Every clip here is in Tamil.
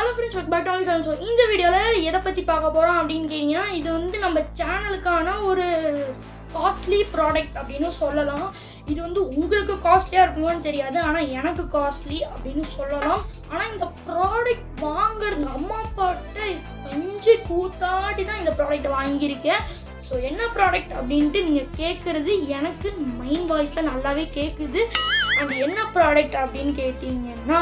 hello friends welcome back to our channel so இந்த வீடியோவில் எதை பற்றி பார்க்க போகிறோம் அப்படின்னு கேட்டிங்கன்னா இது வந்து நம்ம சேனலுக்கான ஒரு காஸ்ட்லி ப்ராடக்ட் அப்படின்னு சொல்லலாம் இது வந்து உங்களுக்கு காஸ்ட்லியாக இருக்குமோன்னு தெரியாது ஆனால் எனக்கு காஸ்ட்லி அப்படின்னு சொல்லலாம் ஆனால் இந்த ப்ராடக்ட் வாங்குறது அம்மா அப்பாட்ட கொஞ்சம் கூத்தாடி தான் இந்த ப்ராடக்ட் வாங்கியிருக்கேன் ஸோ என்ன ப்ராடக்ட் அப்படின்ட்டு நீங்கள் கேட்குறது எனக்கு மைண்ட் வாய்ஸில் நல்லாவே கேட்குது அண்ட் என்ன ப்ராடக்ட் அப்படின்னு கேட்டிங்கன்னா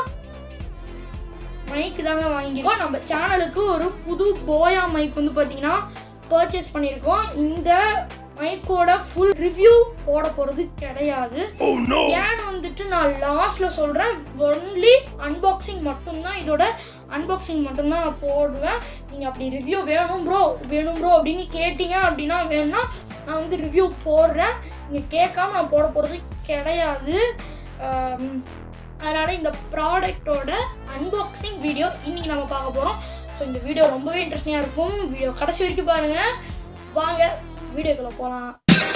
மைக் தாங்க வாங்கியிருக்கோம் நம்ம சேனலுக்கு ஒரு புது போயா மைக் வந்து பார்த்தீங்கன்னா பர்ச்சேஸ் பண்ணியிருக்கோம் இந்த மைக்கோட ஃபுல் ரிவ்யூ போட போகிறது கிடையாது ஏன்னு வந்துட்டு நான் லாஸ்ட்டில் சொல்கிறேன் ஒன்லி அன்பாக்சிங் மட்டும்தான் இதோட அன்பாக்சிங் மட்டும்தான் நான் போடுவேன் நீங்கள் அப்படி ரிவ்யூ வேணும் ப்ரோ வேணும் ப்ரோ அப்படின்னு கேட்டிங்க அப்படின்னா வேணும்னா நான் வந்து ரிவ்யூ போடுறேன் நீங்கள் கேட்காம நான் போட போகிறது கிடையாது ஆம், அதனால் இந்த ப்ராடக்டோட அன்பாக்சிங் வீடியோ இன்றைக்கி நம்ம பார்க்க போகிறோம் ஸோ இந்த வீடியோ ரொம்பவே இன்ட்ரெஸ்டிங்காக இருக்கும் வீடியோ கடைசி வரைக்கும் பாருங்கள் வாங்க வீடியோக்குள்ளே போகலாம்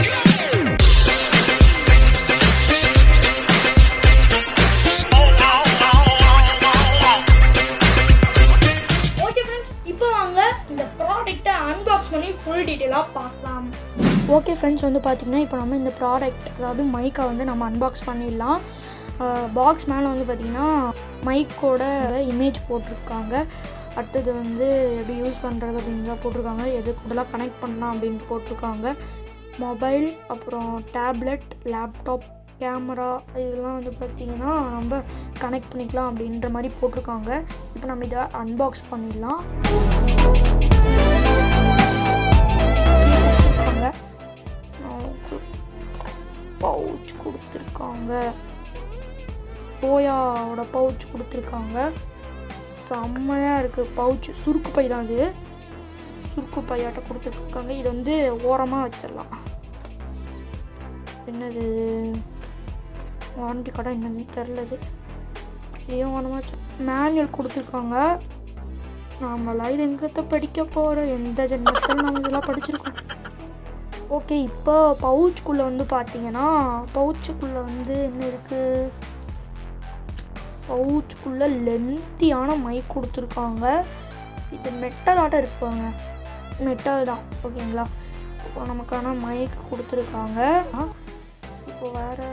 ஓகே ஃப்ரெண்ட்ஸ் இப்போ வாங்க இந்த ப்ராடக்ட்டை அன்பாக்ஸ் பண்ணி ஃபுல் டீட்டெயிலாக பார்க்கலாம் ஓகே ஃப்ரெண்ட்ஸ் வந்து பார்த்திங்கன்னா இப்போ நம்ம இந்த ப்ராடக்ட் அதாவது மைக்கை வந்து நம்ம அன்பாக்ஸ் பண்ணிடலாம் பாக்ஸ் மேலே வந்து பார்த்திங்கன்னா மைக்கோட இமேஜ் போட்டிருக்காங்க அடுத்தது வந்து எப்படி யூஸ் பண்ணுறது அப்படின்னு போட்டிருக்காங்க எது கூடலாம் கனெக்ட் பண்ணலாம் அப்படின்னு போட்டிருக்காங்க மொபைல் அப்புறம் டேப்லெட் லேப்டாப் கேமரா இதெல்லாம் வந்து பார்த்திங்கன்னா நம்ம கனெக்ட் பண்ணிக்கலாம் அப்படின்ற மாதிரி போட்டிருக்காங்க இப்போ நம்ம இதை அன்பாக்ஸ் பண்ணிடலாம் பவுச் கொடுத்துருக்காங்க போயாவோட பவுச் கொடுத்துருக்காங்க செம்மையாக இருக்குது பவுச் சுருக்கு பை தான் இது சுருக்கு பையாட்ட கொடுத்துருக்காங்க இது வந்து ஓரமாக வச்சிடலாம் என்னது வாரண்டி கடை என்னதுன்னு தெரிலது இதையும் ஓரமாக வச்சு மேனுவல் கொடுத்துருக்காங்க நாமளா இது எங்கத்த படிக்க போகிறோம் எந்த ஜென்மத்தில் நம்ம இதெல்லாம் படிச்சிருக்கோம் ஓகே இப்போ பவுச்சுக்குள்ளே வந்து பார்த்தீங்கன்னா பவுச்சுக்குள்ளே வந்து என்ன இருக்குது பவுச்சுக்குள்ளே லென்த்தியான மைக் கொடுத்துருக்காங்க இது மெட்டல் ஆட்டம் இருப்பாங்க மெட்டல் தான் ஓகேங்களா இப்போ நமக்கான மைக் கொடுத்துருக்காங்க ஆ, இப்போ வேறு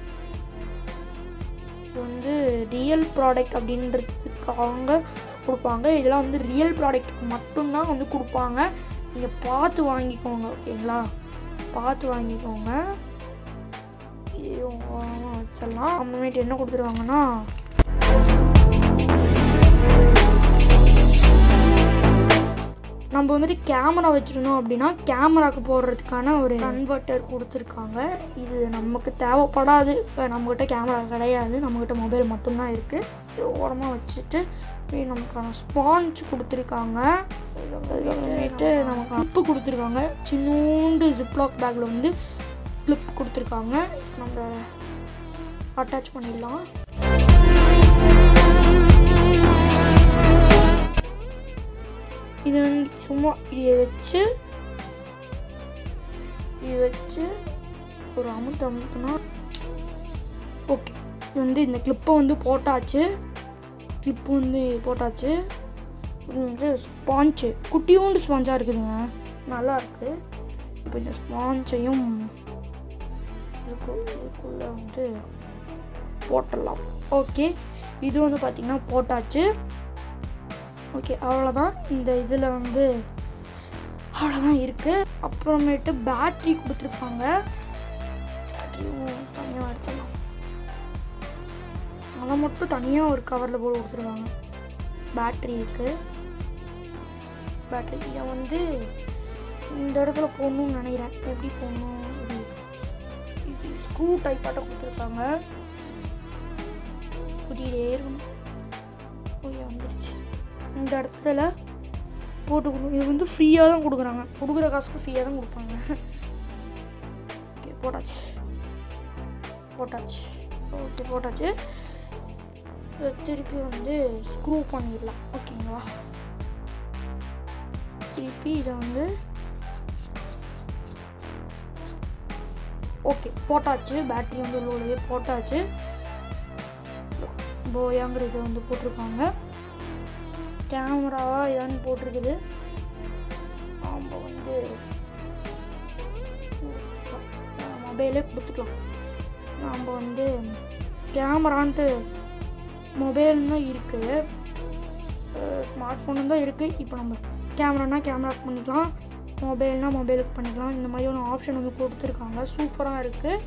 இது வந்து ரியல் ப்ராடக்ட் அப்படின்றதுக்காக கொடுப்பாங்க இதெல்லாம் வந்து ரியல் ப்ராடக்ட்டுக்கு மட்டும்தான் வந்து கொடுப்பாங்க நீங்கள் பார்த்து வாங்கிக்கோங்க ஓகேங்களா பார்த்து வாங்கிக்கோங்க இதையும் ஓரமா வச்சிடலாம் அப்புறமேட்டு என்ன கொடுத்துருவாங்கன்னா நம்ம வந்துட்டு கேமரா வச்சிருந்தோம் அப்படின்னா கேமராக்கு போடுறதுக்கான ஒரு கன்வெர்ட்டர் கொடுத்துருக்காங்க இது நமக்கு தேவைப்படாது அஹ் நம்மக்கிட்ட கேமரா கிடையாது நம்மக்கிட்ட மொபைல் மட்டும்தான் இருக்குது இது ஓரமாக வச்சுட்டு இப்படி நமக்கான ஸ்பாஞ்ச் கொடுத்துருக்காங்க அதுக்கப்புறமேட்டு நமக்கு கிளிப்பு கொடுத்துருக்காங்க சின்னூண்டு ஜிப்லாக் பேக்கில் வந்து கிளிப் கொடுத்துருக்காங்க நம்ம அட்டாச் பண்ணிடலாம் இது வந்து சும்மா இதை வச்சு இதை வச்சு ஒரு அமுத்து அமுத்துனா ஓகே இது வந்து இந்த கிளிப்பை வந்து போட்டாச்சு கிளிப்பு வந்து போட்டாச்சு இது வந்து ஸ்பாஞ்சு குட்டியூண்டு ஸ்பாஞ்சாக இருக்குதுங்க நல்லா இருக்கு இப்போ இந்த ஸ்பாஞ்சையும் இதுக்கு இதுக்குள்ளே வந்து போட்டுடலாம் ஓகே இது வந்து பார்த்திங்கன்னா போட்டாச்சு ஓகே அவ்வளோதான் இந்த இதில் வந்து அவ்வளோதான் இருக்குது அப்புறமேட்டு பேட்ரி கொடுத்துருக்காங்க பேட்ரியும் தனியாக எடுத்துடலாம் அதை மட்டும் தனியாக ஒரு கவரில் போட்டு கொடுத்துருக்காங்க பேட்ரி இருக்குது பேட்ரி இதை வந்து இந்த இடத்துல போடணும்னு நினைக்கிறேன் எப்படி போடணும் இது இது ஸ்க்ரூ டைப்பாட்ட கொடுத்துருக்காங்க புதியதே இருக்கணும் ஓகே வந்துருச்சு இந்த இடத்துல போட்டு கொடுக்கணும் இது வந்து ஃப்ரீயாக தான் கொடுக்குறாங்க கொடுக்குற காசுக்கு ஃப்ரீயாக தான் கொடுப்பாங்க ஓகே போட்டாச்சு போட்டாச்சு ஓகே போட்டாச்சு இதை திருப்பி வந்து ஸ்க்ரூ பண்ணிடலாம் ஓகேங்களா திருப்பி இதை வந்து ஓகே போட்டாச்சு பேட்டரி வந்து உள்ளே போட்டாச்சு போயாங்கிறது வந்து போட்டிருக்காங்க கேமராவா இதான்னு போட்டிருக்குது நாம் வந்து மொபைலே கொடுத்துக்கலாம் நாம் வந்து கேமரான்ட்டு மொபைல் தான் இருக்குது ஸ்மார்ட் ஃபோனு தான் இருக்குது இப்போ நம்ம கேமரானா கேமராக்கு பண்ணிக்கலாம் மொபைல்னா மொபைலுக்கு பண்ணிக்கலாம் இந்த மாதிரி ஒரு ஆப்ஷன் வந்து கொடுத்துருக்காங்க சூப்பராக இருக்குது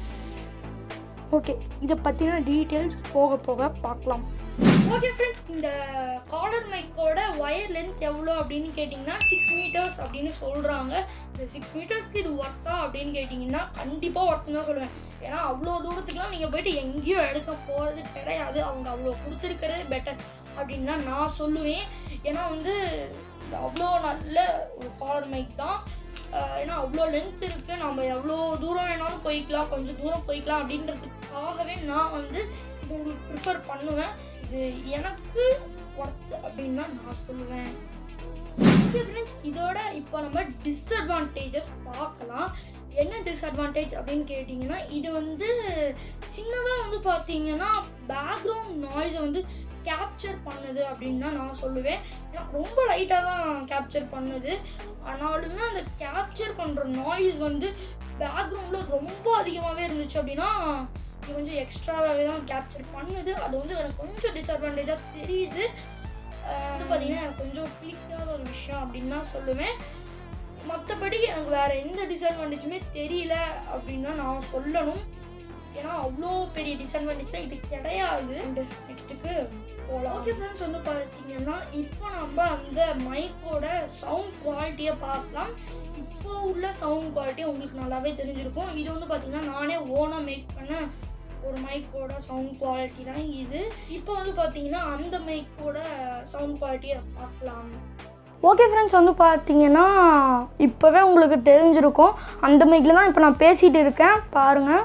ஓகே இதை பற்றின டீட்டெயில்ஸ் போக போக பார்க்கலாம் ஓகே ஃப்ரெண்ட்ஸ் இந்த காலர் மைக்கோட ஒயர் லென்த் எவ்வளோ அப்படின்னு கேட்டிங்கன்னா சிக்ஸ் மீட்டர்ஸ் அப்படின்னு சொல்கிறாங்க இந்த சிக்ஸ் மீட்டர்ஸ்க்கு இது ஒர்த்தா அப்படின்னு கேட்டிங்கன்னா கண்டிப்பாக ஒர்த்து தான் சொல்லுவேன் ஏன்னா அவ்வளோ தூரத்துக்குலாம் நீங்கள் போயிட்டு எங்கேயும் எடுக்க போகிறது கிடையாது அவங்க அவ்வளோ கொடுத்துருக்கிறது பெட்டர் அப்படின்னு தான் நான் சொல்லுவேன் ஏன்னா வந்து இது அவ்வளோ நல்ல ஒரு காலர் மைக் தான் ஆஹ் ஏன்னா அவ்வளோ லென்த் இருக்குது நம்ம எவ்வளோ தூரம் வேணாலும் போய்க்கலாம் கொஞ்சம் தூரம் போய்க்கலாம் அப்படின்றதுக்காகவே நான் வந்து இது உங்களுக்கு ப்ரிஃபர் பண்ணுவேன் இது எனக்கு ஒர்த் அப்படின்னு தான் நான் சொல்லுவேன் ஓகே ஃப்ரெண்ட்ஸ் இதோட இப்போ நம்ம டிஸ்அட்வான்டேஜஸ் பார்க்கலாம் என்ன டிஸ்அட்வான்டேஜ் அப்படின்னு கேட்டிங்கன்னா இது வந்து சின்னதாக வந்து பார்த்தீங்கன்னா பேக்ரவுண்ட் நாய்ஸை வந்து கேப்சர் பண்ணுது அப்படின்னு தான் நான் சொல்லுவேன் ஏன்னா ரொம்ப லைட்டாக தான் கேப்சர் பண்ணுது ஆனாலுமே அந்த கேப்சர் பண்ணுற நாய்ஸ் வந்து பேக்ரவுண்டில் ரொம்ப அதிகமாகவே இருந்துச்சு அப்படின்னா இது கொஞ்சம் எக்ஸ்ட்ராவாகவே தான் கேப்சர் பண்ணுது அது வந்து எனக்கு கொஞ்சம் டிஸ்அட்வான்டேஜாக தெரியுது அஹ் வந்து பார்த்தீங்கன்னா எனக்கு கொஞ்சம் பிடிக்காத ஒரு விஷயம் அப்படின்னு தான் சொல்லுவேன் மற்றபடி எனக்கு வேறு எந்த டிஸ்அட்வான்டேஜுமே தெரியல அப்படின்னு தான் நான் சொல்லணும் ஏன்னா அவ்வளோ பெரிய டிஸ்அட்வான்டேஜ்லாம் இது கிடையாது அண்ட் நெக்ஸ்ட்டுக்கு போகலாம் ஓகே ஃப்ரெண்ட்ஸ் வந்து பார்த்தீங்கன்னா இப்போ நம்ம அந்த மைக்கோட சவுண்ட் குவாலிட்டியை பார்க்கலாம் இப்போ உள்ள சவுண்ட் குவாலிட்டி உங்களுக்கு நல்லாவே தெரிஞ்சிருக்கும் இது வந்து பார்த்தீங்கன்னா நானே ஓனாக மேக் பண்ண ஒரு மைக்கோட சவுண்ட் குவாலிட்டி தான் இது இப்போ வந்து பார்த்தீங்கன்னா அந்த மைக்கோட சவுண்ட் குவாலிட்டியை பார்க்கலாம் ஓகே ஃப்ரெண்ட்ஸ் வந்து பார்த்தீங்கன்னா இப்போவே உங்களுக்கு தெரிஞ்சிருக்கும் அந்த மைக்கில் தான் இப்போ நான் பேசிகிட்டு இருக்கேன் பாருங்கள்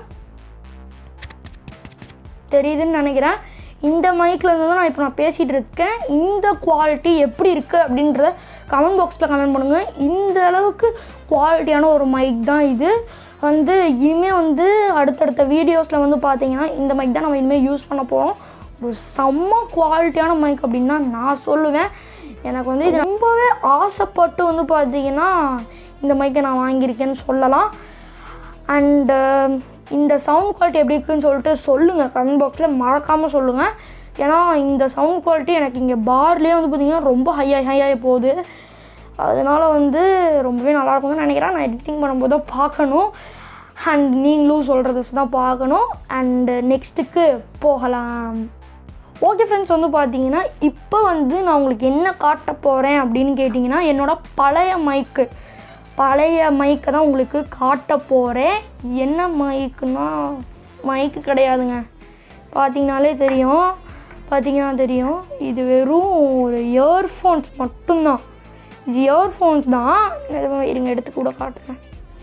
தெரியுதுன்னு நினைக்கிறேன் இந்த மைக்கில் இருந்து தான் நான் இப்போ நான் பேசிகிட்டு இருக்கேன் இந்த குவாலிட்டி எப்படி இருக்குது அப்படின்றத கமெண்ட் பாக்ஸில் கமெண்ட் பண்ணுங்கள் இந்த அளவுக்கு குவாலிட்டியான ஒரு மைக் தான் இது வந்து இனிமேல் வந்து அடுத்தடுத்த வீடியோஸில் வந்து பார்த்தீங்கன்னா இந்த மைக் தான் நம்ம இனிமேல் யூஸ் பண்ண போகிறோம் ஒரு செம்ம குவாலிட்டியான மைக் அப்படின்னு தான் நான் சொல்லுவேன் எனக்கு வந்து இது ரொம்பவே ஆசைப்பட்டு வந்து பார்த்தீங்கன்னா இந்த மைக்கை நான் வாங்கியிருக்கேன்னு சொல்லலாம் அண்டு இந்த சவுண்ட் குவாலிட்டி எப்படி இருக்குன்னு சொல்லிட்டு சொல்லுங்கள் கமெண்ட் பாக்ஸில் மறக்காமல் சொல்லுங்கள் ஏன்னா இந்த சவுண்ட் குவாலிட்டி எனக்கு இங்கே பார்லேயே வந்து பார்த்திங்கன்னா ரொம்ப ஹையாக ஹையாகி போகுது அதனால் வந்து ரொம்பவே நல்லா இருக்கும்னு நினைக்கிறேன் நான் எடிட்டிங் பண்ணும்போது தான் பார்க்கணும் அண்ட் நீங்களும் சொல்கிறத தான் பார்க்கணும் அண்டு நெக்ஸ்ட்டுக்கு போகலாம் ஓகே ஃப்ரெண்ட்ஸ் வந்து பார்த்தீங்கன்னா இப்போ வந்து நான் உங்களுக்கு என்ன காட்ட போகிறேன் அப்படின்னு கேட்டிங்கன்னா என்னோட பழைய மைக்கு பழைய மைக்கை தான் உங்களுக்கு காட்ட போகிறேன் என்ன மைக்குன்னா மைக்கு கிடையாதுங்க பார்த்தீங்கனாலே தெரியும் பார்த்தீங்கன்னா தெரியும் இது வெறும் ஒரு இயர்ஃபோன்ஸ் மட்டும்தான் இது இயர்ஃபோன்ஸ் தான் நிஜமா இருங்க எடுத்து கூட காட்டுறேன்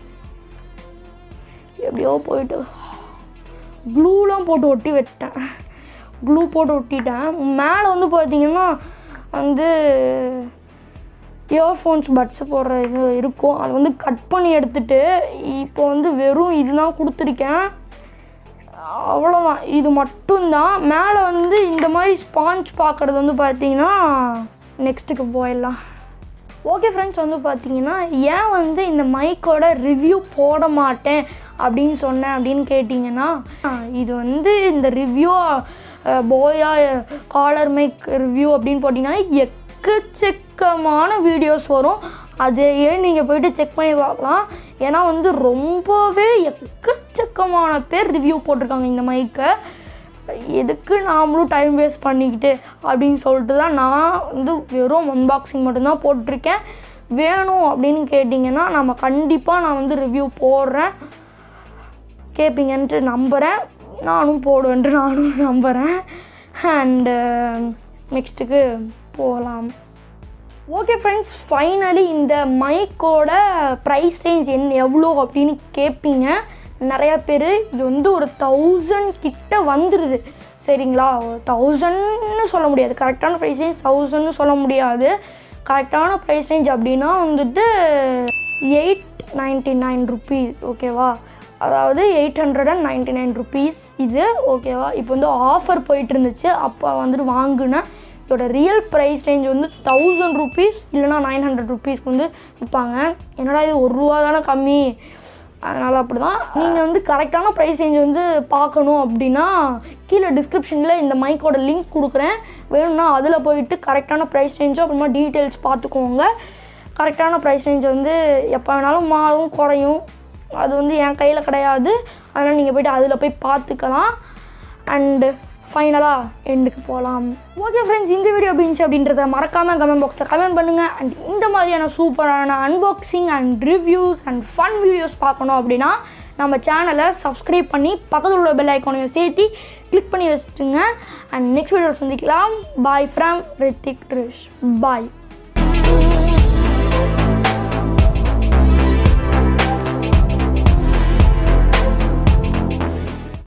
எப்படியோ போயிட்டு க்ளூலாம் போட்டு ஒட்டி விட்டேன் க்ளூ போட்டு ஒட்டிட்டேன் மேலே வந்து பார்த்தீங்கன்னா வந்து இயர்ஃபோன்ஸ் பட்ஸ் போடுற இது இருக்கும் அதை வந்து கட் பண்ணி எடுத்துட்டு இப்போ வந்து வெறும் இதுதான் கொடுத்துருக்கேன் அவ்வளோதான் இது மட்டும்தான் மேலே வந்து இந்த மாதிரி ஸ்பாஞ்ச் பார்க்குறது வந்து பார்த்தீங்கன்னா நெக்ஸ்ட்டுக்கு போயிடலாம் ஓகே ஃப்ரெண்ட்ஸ் வந்து பார்த்தீங்கன்னா ஏன் வந்து இந்த மைக்கோட ரிவ்யூ போட மாட்டேன் அப்படின்னு சொன்னேன் அப்படின்னு கேட்டிங்கன்னா இது வந்து இந்த ரிவ்யூ போயா காலர் மைக் ரிவ்யூ அப்படின்னு போட்டிங்கன்னா எக்கச்சக்கமான வீடியோஸ் வரும் அதையே நீங்கள் போயிட்டு செக் பண்ணி பார்க்கலாம் ஏன்னா வந்து ரொம்பவே எக்கச்சக்கமான பேர் ரிவ்யூ போட்டிருக்காங்க இந்த மைக்கை எதுக்கு நாமளும் டைம் வேஸ்ட் பண்ணிக்கிட்டு அப்படின்னு சொல்லிட்டு தான் நான் வந்து வெறும் அன்பாக்சிங் மட்டும்தான் போட்டிருக்கேன் வேணும் அப்படின்னு கேட்டிங்கன்னா நம்ம கண்டிப்பாக நான் வந்து ரிவ்யூ போடுறேன் கேட்பீங்கன்ட்டு நம்புகிறேன் நானும் போடுவேன்ட்டு நானும் நம்புகிறேன் அண்டு நெக்ஸ்ட்டுக்கு போகலாம் ஓகே ஃப்ரெண்ட்ஸ் ஃபைனலி இந்த மைக்கோட ப்ரைஸ் ரேஞ்ச் என்ன எவ்வளோ அப்படின்னு கேட்பீங்க நிறைய பேர் இது வந்து ஒரு தௌசண்ட் கிட்ட வந்துடுது சரிங்களா ஒரு தௌசண்ட்னு சொல்ல முடியாது கரெக்டான ப்ரைஸ் ரேஞ்ச் தௌசண்ட்னு சொல்ல முடியாது கரெக்டான ப்ரைஸ் ரேஞ்ச் அப்படின்னா வந்துட்டு எயிட் நைன்ட்டி நைன் ருபீஸ் ஓகேவா அதாவது eight hundred and ninety nine rupees இது ஓகேவா இப்போ வந்து ஆஃபர் போயிட்டு இருந்துச்சு அப்போ வந்துட்டு வாங்கினேன் இதோட ரியல் ப்ரைஸ் ரேஞ்ச் வந்து தௌசண்ட் ருபீஸ் இல்லைனா நைன் ஹண்ட்ரட் ருபீஸ்க்கு வந்து விற்பாங்க என்னடா இது ஒரு ரூபா தானே கம்மி அதனால் அப்படி தான் நீங்கள் வந்து கரெக்டான ப்ரைஸ் ரேஞ்ச் வந்து பார்க்கணும் அப்படின்னா கீழே டிஸ்கிரிப்ஷனில் இந்த மைக்கோட லிங்க் கொடுக்குறேன் வேணும்னா அதில் போயிட்டு கரெக்டான ப்ரைஸ் ரேஞ்சோ அப்புறமா டீட்டெயில்ஸ் பார்த்துக்கோங்க கரெக்டான ப்ரைஸ் ரேஞ்ச் வந்து எப்போ வேணாலும் மாறும் குறையும் அது வந்து என் கையில் கிடையாது அதனால் நீங்கள் போயிட்டு அதில் போய் பார்த்துக்கலாம் அண்டு ஃபைனலாக எண்டுக்கு போகலாம் ஓகே ஃப்ரெண்ட்ஸ் இந்த வீடியோ எப்படி இருந்துச்சு அப்படின்றத மறக்காமல் கமெண்ட் பாக்ஸில் கமெண்ட் பண்ணுங்கள் அண்ட் இந்த மாதிரியான சூப்பரான unboxing and reviews and fun videos பார்க்கணும் அப்படின்னா நம்ம சேனலை சப்ஸ்கிரைப் பண்ணி பக்கத்தில் உள்ள பெல் ஐக்கானையும் சேர்த்து கிளிக் பண்ணி வச்சுட்டுங்க அண்ட் நெக்ஸ்ட் வீடியோ சந்திக்கலாம் பாய் ஃப்ரம் ரித்திக் ரிஷ் பாய்